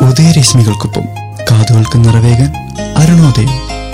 ഉദയരശ്മികൾക്കൊപ്പം കാതുകൾക്ക് നിറവേകാൻ അരുണോദയം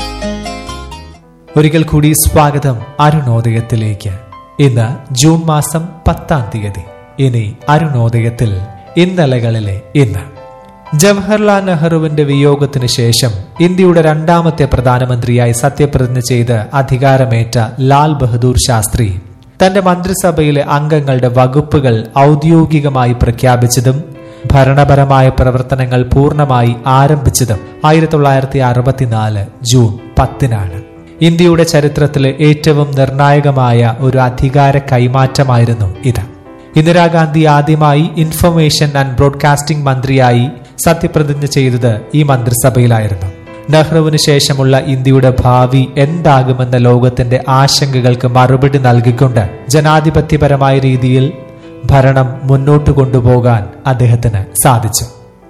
ഒരിക്കൽ കൂടി സ്വാഗതം അരുണോദയത്തിലേക്ക് ഇന്ന് ജൂൺ മാസം പത്താം തീയതി ഇനി അരുണോദയത്തിൽ ഇന്നലകളിലെ ഇന്ന് ജവഹർലാൽ നെഹ്റുവിന്റെ വിയോഗത്തിന് ശേഷം ഇന്ത്യയുടെ രണ്ടാമത്തെ പ്രധാനമന്ത്രിയായി സത്യപ്രതിജ്ഞ ചെയ്ത് അധികാരമേറ്റ ലാൽ ബഹദൂർ ശാസ്ത്രി തന്റെ മന്ത്രിസഭയിലെ അംഗങ്ങളുടെ വകുപ്പുകൾ ഔദ്യോഗികമായി പ്രഖ്യാപിച്ചതും ഭരണപരമായ പ്രവർത്തനങ്ങൾ പൂർണ്ണമായി ആരംഭിച്ചതും ആയിരത്തി തൊള്ളായിരത്തി അറുപത്തിനാല് ജൂൺ പത്തിനാണ് ഇന്ത്യയുടെ ചരിത്രത്തിലെ ഏറ്റവും നിർണായകമായ ഒരു അധികാര കൈമാറ്റമായിരുന്നു ഇത് ഇന്ദിരാഗാന്ധി ആദ്യമായി ഇൻഫർമേഷൻ ആൻഡ് ബ്രോഡ്കാസ്റ്റിംഗ് മന്ത്രിയായി സത്യപ്രതിജ്ഞ ചെയ്തത് ഈ മന്ത്രിസഭയിലായിരുന്നു നെഹ്റുവിന് ശേഷമുള്ള ഇന്ത്യയുടെ ഭാവി എന്താകുമെന്ന ലോകത്തിന്റെ ആശങ്കകൾക്ക് മറുപടി നൽകിക്കൊണ്ട് ജനാധിപത്യപരമായ രീതിയിൽ ഭരണം മുന്നോട്ട് കൊണ്ടുപോകാൻ അദ്ദേഹത്തിന് സാധിച്ചു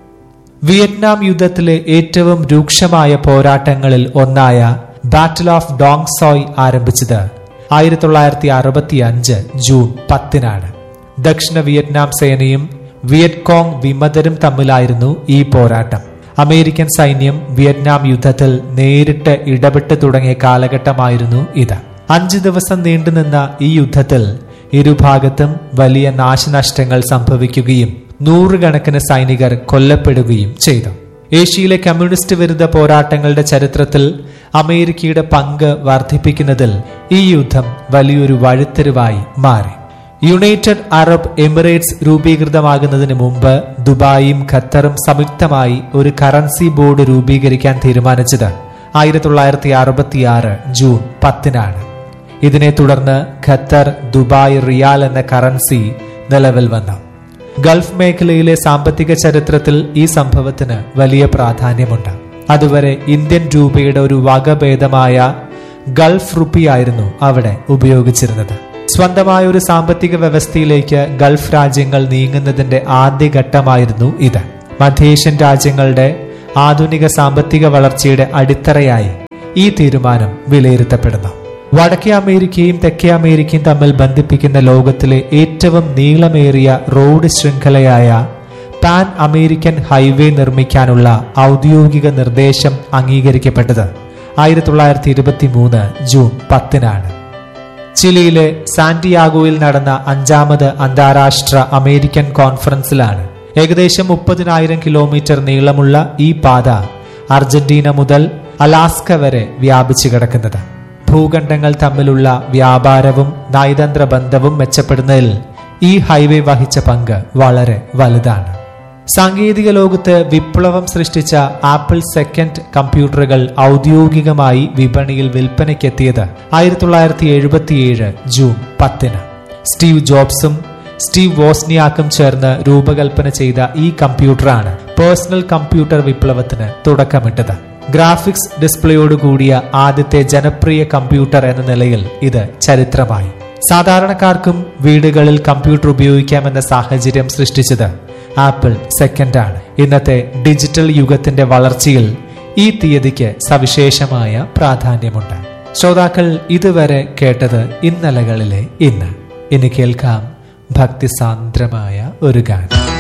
വിയറ്റ്നാം യുദ്ധത്തിലെ ഏറ്റവും രൂക്ഷമായ പോരാട്ടങ്ങളിൽ ഒന്നായ ബാറ്റിൽ ഓഫ് ഡോങ്സോയ് ആരംഭിച്ചത് ആയിരത്തി തൊള്ളായിരത്തി അറുപത്തി അഞ്ച് ജൂൺ പത്തിനാണ് ദക്ഷിണ വിയറ്റ്നാം സേനയും വിയറ്റ്കോങ് വിമതരും തമ്മിലായിരുന്നു ഈ പോരാട്ടം അമേരിക്കൻ സൈന്യം വിയറ്റ്നാം യുദ്ധത്തിൽ നേരിട്ട് ഇടപെട്ട് തുടങ്ങിയ കാലഘട്ടമായിരുന്നു ഇത് അഞ്ചു ദിവസം നീണ്ടുനിന്ന ഈ യുദ്ധത്തിൽ ഇരുഭാഗത്തും വലിയ നാശനഷ്ടങ്ങൾ സംഭവിക്കുകയും നൂറുകണക്കിന് സൈനികർ കൊല്ലപ്പെടുകയും ചെയ്തു ഏഷ്യയിലെ കമ്മ്യൂണിസ്റ്റ് വിരുദ്ധ പോരാട്ടങ്ങളുടെ ചരിത്രത്തിൽ അമേരിക്കയുടെ പങ്ക് വർദ്ധിപ്പിക്കുന്നതിൽ ഈ യുദ്ധം വലിയൊരു വഴിത്തിരിവായി മാറി യുണൈറ്റഡ് അറബ് എമിറേറ്റ്സ് രൂപീകൃതമാകുന്നതിന് മുമ്പ് ദുബായും ഖത്തറും സംയുക്തമായി ഒരു കറൻസി ബോർഡ് രൂപീകരിക്കാൻ തീരുമാനിച്ചത് ആയിരത്തി തൊള്ളായിരത്തി അറുപത്തിയാറ് ജൂൺ പത്തിനാണ് ഇതിനെ തുടർന്ന് ഖത്തർ ദുബായ് റിയാൽ എന്ന കറൻസി നിലവിൽ വന്നു ഗൾഫ് മേഖലയിലെ സാമ്പത്തിക ചരിത്രത്തിൽ ഈ സംഭവത്തിന് വലിയ പ്രാധാന്യമുണ്ട് അതുവരെ ഇന്ത്യൻ രൂപയുടെ ഒരു വകഭേദമായ ഗൾഫ് റുപ്പിയായിരുന്നു അവിടെ ഉപയോഗിച്ചിരുന്നത് സ്വന്തമായ ഒരു സാമ്പത്തിക വ്യവസ്ഥയിലേക്ക് ഗൾഫ് രാജ്യങ്ങൾ നീങ്ങുന്നതിന്റെ ആദ്യഘട്ടമായിരുന്നു ഇത് മധ്യേഷ്യൻ രാജ്യങ്ങളുടെ ആധുനിക സാമ്പത്തിക വളർച്ചയുടെ അടിത്തറയായി ഈ തീരുമാനം വിലയിരുത്തപ്പെടുന്നു വടക്കേ അമേരിക്കയും തെക്കേ അമേരിക്കയും തമ്മിൽ ബന്ധിപ്പിക്കുന്ന ലോകത്തിലെ ഏറ്റവും നീളമേറിയ റോഡ് ശൃംഖലയായ പാൻ അമേരിക്കൻ ഹൈവേ നിർമ്മിക്കാനുള്ള ഔദ്യോഗിക നിർദ്ദേശം അംഗീകരിക്കപ്പെട്ടത് ആയിരത്തി തൊള്ളായിരത്തി ഇരുപത്തി മൂന്ന് ജൂൺ പത്തിനാണ് ചിലിയിലെ സാന്റിയാഗോയിൽ നടന്ന അഞ്ചാമത് അന്താരാഷ്ട്ര അമേരിക്കൻ കോൺഫറൻസിലാണ് ഏകദേശം മുപ്പതിനായിരം കിലോമീറ്റർ നീളമുള്ള ഈ പാത അർജന്റീന മുതൽ അലാസ്ക വരെ വ്യാപിച്ചു കിടക്കുന്നത് ഭൂഖണ്ഡങ്ങൾ തമ്മിലുള്ള വ്യാപാരവും നയതന്ത്ര ബന്ധവും മെച്ചപ്പെടുന്നതിൽ ഈ ഹൈവേ വഹിച്ച പങ്ക് വളരെ വലുതാണ് സാങ്കേതിക ലോകത്ത് വിപ്ലവം സൃഷ്ടിച്ച ആപ്പിൾ സെക്കൻഡ് കമ്പ്യൂട്ടറുകൾ ഔദ്യോഗികമായി വിപണിയിൽ വിൽപ്പനയ്ക്കെത്തിയത് ആയിരത്തി തൊള്ളായിരത്തി എഴുപത്തിയേഴ് ജൂൺ പത്തിന് സ്റ്റീവ് ജോബ്സും സ്റ്റീവ് വോസ്നിയാക്കും ചേർന്ന് രൂപകൽപ്പന ചെയ്ത ഈ കമ്പ്യൂട്ടറാണ് പേഴ്സണൽ കമ്പ്യൂട്ടർ വിപ്ലവത്തിന് തുടക്കമിട്ടത് ഗ്രാഫിക്സ് ഡിസ്പ്ലേയോട് കൂടിയ ആദ്യത്തെ ജനപ്രിയ കമ്പ്യൂട്ടർ എന്ന നിലയിൽ ഇത് ചരിത്രമായി സാധാരണക്കാർക്കും വീടുകളിൽ കമ്പ്യൂട്ടർ ഉപയോഗിക്കാമെന്ന സാഹചര്യം സൃഷ്ടിച്ചത് ആപ്പിൾ സെക്കൻഡാണ് ഇന്നത്തെ ഡിജിറ്റൽ യുഗത്തിന്റെ വളർച്ചയിൽ ഈ തീയതിക്ക് സവിശേഷമായ പ്രാധാന്യമുണ്ട് ശ്രോതാക്കൾ ഇതുവരെ കേട്ടത് ഇന്നലകളിലെ ഇന്ന് ഇനി കേൾക്കാം ഭക്തിസാന്ദ്രമായ ഒരു ഗാനം